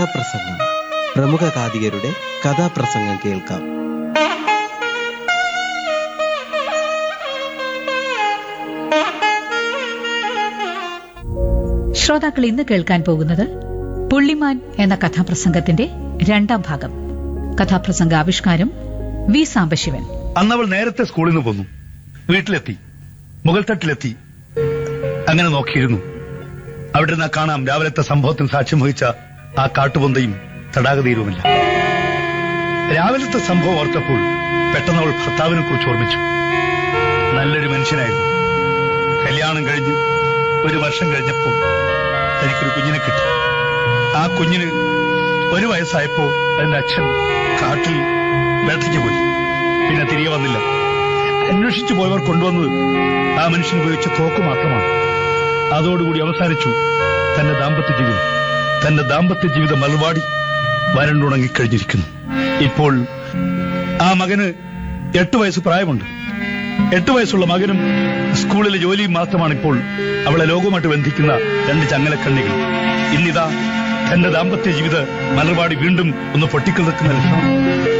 കഥാപ്രസംഗം പ്രമുഖ കാതികരുടെ കഥാപ്രസംഗം കേൾക്കാം ശ്രോതാക്കൾ ഇന്ന് കേൾക്കാൻ പോകുന്നത് പുള്ളിമാൻ എന്ന കഥാപ്രസംഗത്തിന്റെ രണ്ടാം ഭാഗം കഥാപ്രസംഗ ആവിഷ്കാരം വി സാംബശിവൻ അന്നവൾ നേരത്തെ സ്കൂളിൽ നിന്ന് പോന്നു വീട്ടിലെത്തി മുകൾ തട്ടിലെത്തി അങ്ങനെ നോക്കിയിരുന്നു അവിടെ നിന്ന് കാണാം രാവിലത്തെ സംഭവത്തിന് സാക്ഷ്യം വഹിച്ച ആ കാട്ടുപൊന്തയും തടാകതീരുമില്ല രാവിലത്തെ സംഭവം ഓർത്തപ്പോൾ പെട്ടെന്ന് അവൾ ഭർത്താവിനെ കുറിച്ച് ഓർമ്മിച്ചു നല്ലൊരു മനുഷ്യനായിരുന്നു കല്യാണം കഴിഞ്ഞ് ഒരു വർഷം കഴിഞ്ഞപ്പോൾ എനിക്കൊരു കുഞ്ഞിനെ കിട്ടി ആ കുഞ്ഞിന് ഒരു വയസ്സായപ്പോ അതിന്റെ അച്ഛൻ കാട്ടിൽ വേട്ടയ്ക്ക് പോയി പിന്നെ തിരികെ വന്നില്ല അന്വേഷിച്ചു പോയവർ കൊണ്ടുവന്നത് ആ മനുഷ്യൻ ഉപയോഗിച്ച തോക്ക് മാത്രമാണ് അതോടുകൂടി അവസാനിച്ചു തന്റെ ദാമ്പത്യ ജീവിതം തന്റെ ദാമ്പത്യ ജീവിത മറുപാടി വരണ്ടുണങ്ങിക്കഴിഞ്ഞിരിക്കുന്നു ഇപ്പോൾ ആ മകന് എട്ട് വയസ്സ് പ്രായമുണ്ട് എട്ട് വയസ്സുള്ള മകനും സ്കൂളിലെ ജോലിയും മാത്രമാണ് ഇപ്പോൾ അവളെ ലോകവുമായിട്ട് ബന്ധിക്കുന്ന രണ്ട് ചങ്ങലക്കണ്ണികൾ ഇന്നിതാ തന്റെ ദാമ്പത്യ ജീവിത മലർപാടി വീണ്ടും ഒന്ന് പൊട്ടിക്കിടക്കുന്ന ലക്ഷണം